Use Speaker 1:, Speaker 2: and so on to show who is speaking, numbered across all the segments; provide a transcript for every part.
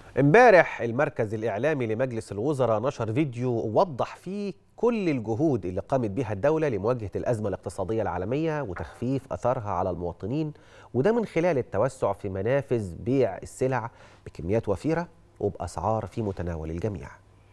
Speaker 1: امبارح المركز الإعلامي لمجلس الوزراء نشر فيديو وضح فيه كل الجهود اللي قامت بها الدولة لمواجهة الأزمة الاقتصادية العالمية وتخفيف أثرها على المواطنين وده من خلال التوسع في منافذ بيع السلع بكميات وفيرة وبأسعار في متناول الجميع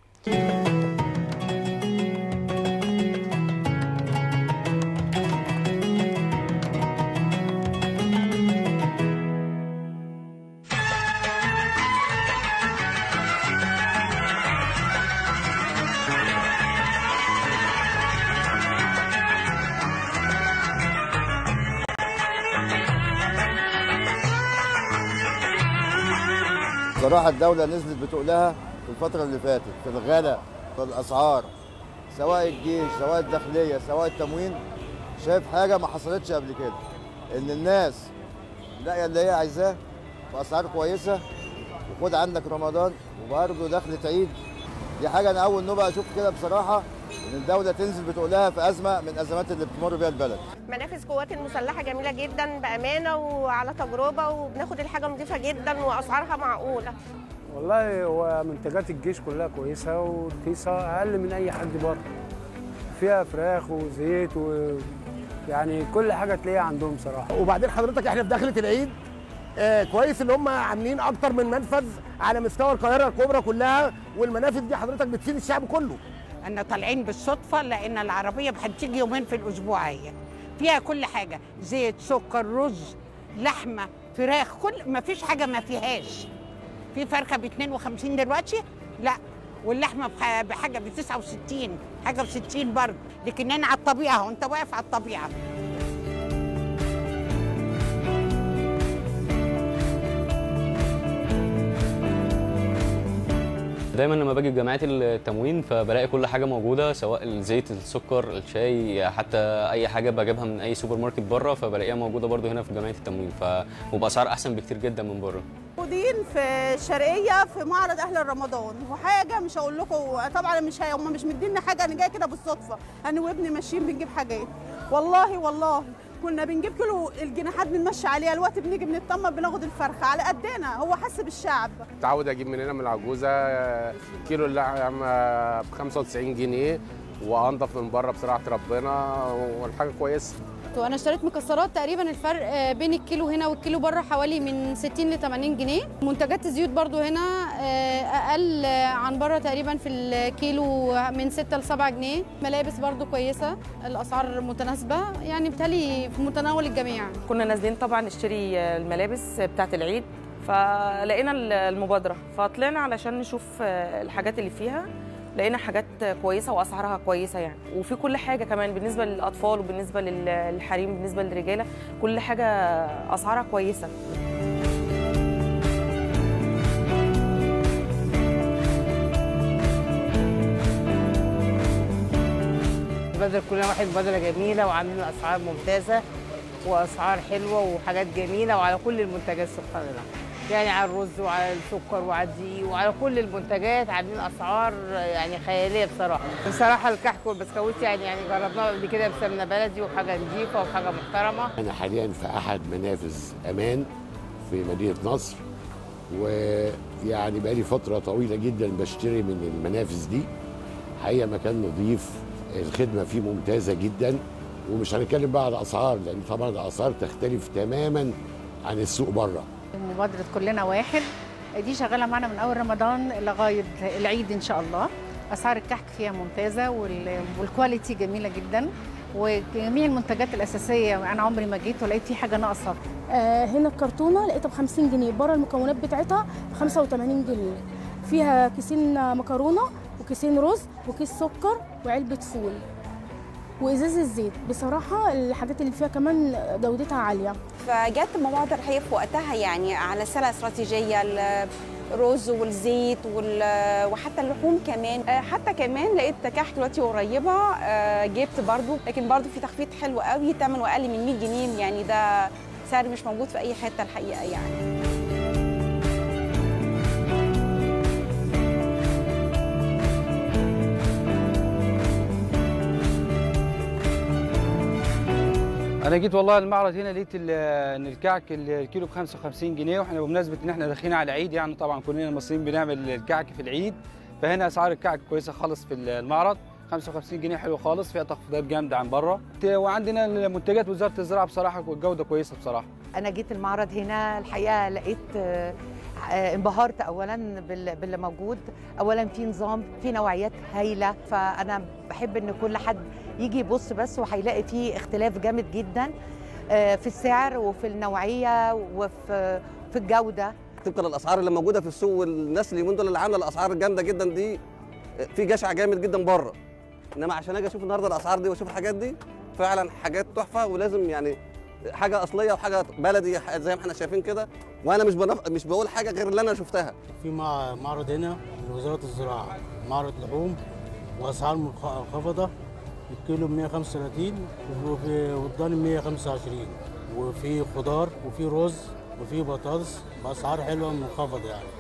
Speaker 2: صراحة الدولة نزلت بتقلها في الفترة اللي فاتت في الغلاء في الأسعار سواء الجيش سواء الداخلية سواء التموين شايف حاجة ما حصلتش قبل كده إن الناس لاقية اللي هي عايزاه بأسعار كويسة وخد عندك رمضان وبرضه دخلة عيد دي حاجة أنا أول نوبة أشوف كده بصراحة إن الدولة تنزل بتقولها في أزمة من الأزمات اللي بتمر بيها البلد
Speaker 3: منافذ قوات المسلحه جميله جدا بامانه وعلى تجربه وبناخد الحاجه نظيفه جدا واسعارها معقوله
Speaker 4: والله هو منتجات الجيش كلها كويسه ورخيصه اقل من اي حد بره فيها فراخ وزيت و يعني كل حاجه تلاقيها عندهم صراحه
Speaker 5: وبعدين حضرتك احنا في دخله العيد آه كويس ان هم عاملين اكتر من منفذ على مستوى القاهره الكبرى كلها والمنافذ دي حضرتك بتفيد الشعب كله
Speaker 6: احنا طالعين بالصدفه لان العربيه هتيجي يومين في الاسبوع هي فيها كل حاجه زيت سكر رز لحمه فراخ كل ما فيش حاجه ما فيهاش في فرخه ب 52 دلوقتي لا واللحمه بح- بحاجه ب 69 حاجه ب 60 برضه لكن انا على الطبيعه وانت واقف على الطبيعه
Speaker 7: دايما لما باجي جمعيات التموين فبلاقي كل حاجه موجوده سواء الزيت السكر الشاي حتى اي حاجه بجيبها من اي سوبر ماركت بره فبلاقيها موجوده برضو هنا في جمعيه التموين ف وباسعار احسن بكتير جدا من بره
Speaker 8: موجودين في الشرقيه في معرض اهل رمضان وحاجه مش هقول لكم طبعا مش هي هم مش مدينا حاجه انا جايه كده بالصدفه انا وابني ماشيين بنجيب حاجات والله والله كنا بنجيب كيلو الجناحات بنمشي عليها الوقت بنيجي بنطمن بناخد الفرخه على قدنا هو حس بالشعب
Speaker 9: متعود اجيب من هنا من العجوزه كيلو اللحمه ب 95 جنيه وانضف من بره بصراحه ربنا والحاجه كويسه
Speaker 10: وانا اشتريت مكسرات تقريبا الفرق آه، بين الكيلو هنا والكيلو بره حوالي من 60 ل 80 جنيه منتجات الزيوت برضو هنا آه، اقل آه، عن بره تقريبا في الكيلو من 6 ل 7 جنيه ملابس برضو كويسه الاسعار متناسبه يعني بتهيألي في متناول الجميع
Speaker 11: كنا نازلين طبعا نشتري الملابس بتاعه العيد فلقينا المبادره فطلعنا علشان نشوف الحاجات اللي فيها لقينا حاجات كويسه واسعارها كويسه يعني وفي كل حاجه كمان بالنسبه للاطفال وبالنسبه للحريم بالنسبه للرجاله كل حاجه اسعارها كويسه
Speaker 6: بدل كلنا واحد بدله جميله وعاملين اسعار ممتازه واسعار حلوه وحاجات جميله وعلى كل المنتجات سبحان الله يعني على الرز وعلى السكر وعلى الدقيق وعلى كل المنتجات عاملين اسعار يعني خياليه بصراحه بصراحه الكحك والبسكويت يعني يعني جربناه قبل كده بسمنه بلدي وحاجه نظيفه وحاجه محترمه
Speaker 12: أنا حاليا في أحد منافذ أمان في مدينة نصر ويعني بقالي فترة طويلة جدا بشتري من المنافذ دي حقيقة مكان نظيف الخدمة فيه ممتازة جدا ومش هنتكلم بقى على الأسعار لأن طبعا الأسعار تختلف تماما عن السوق بره
Speaker 13: مبادرة كلنا واحد دي شغالة معنا من أول رمضان لغاية العيد إن شاء الله أسعار الكحك فيها ممتازة وال- والكواليتي جميلة جدا وجميع المنتجات الأساسية أنا عمري ما جيت ولقيت في حاجة ناقصة
Speaker 14: آه هنا الكرتونه لقيتها ب 50 جنيه بره المكونات بتاعتها ب 85 جنيه فيها كيسين مكرونه وكيسين رز وكيس سكر وعلبه فول وازاز الزيت بصراحه الحاجات اللي فيها كمان جودتها عاليه
Speaker 15: فجت مبادرة هي في وقتها يعني على سلة استراتيجية الرز والزيت وال- وحتى اللحوم كمان آه، حتى كمان لقيت كحك دلوقتي قريبة آه، جبت برضو لكن برضو في تخفيض حلو قوي ثمنه أقل من 100 جنيه يعني ده سعر مش موجود في أي حتة الحقيقة يعني
Speaker 4: انا جيت والله المعرض هنا لقيت ال- ان الكعك الكيلو ب 55 جنيه واحنا بمناسبه ان احنا داخلين على عيد يعني طبعا كلنا المصريين بنعمل الكعك في العيد فهنا اسعار الكعك كويسه خالص في المعرض 55 جنيه حلو خالص فيها تخفيضات جامده عن بره وعندنا منتجات وزاره الزراعه بصراحه والجوده كويسه بصراحه
Speaker 16: انا جيت المعرض هنا الحقيقه لقيت آه، آه، انبهرت اولا بال- باللي موجود اولا في نظام في نوعيات هايله فانا بحب ان كل حد يجي يبص بس وهيلاقي فيه اختلاف جامد جدا آه، في السعر وفي النوعيه وفي في الجوده
Speaker 17: طبقا للاسعار اللي موجوده في السوق والناس اليومين دول اللي عامله الاسعار الجامده جدا دي في جشع جامد جدا بره انما عشان اجي اشوف النهارده الاسعار دي واشوف الحاجات دي فعلا حاجات تحفه ولازم يعني حاجه اصليه وحاجه بلدي زي ما احنا شايفين كده وانا مش بنف... مش بقول حاجه غير اللي انا شفتها
Speaker 18: في مع- معرض هنا لوزارة الزراعة معرض لحوم وأسعار منخفضة الكيلو ب 135 وفي والضاني ب 125 وفي خضار وفي رز وفي بطاطس بأسعار حلوة منخفضة يعني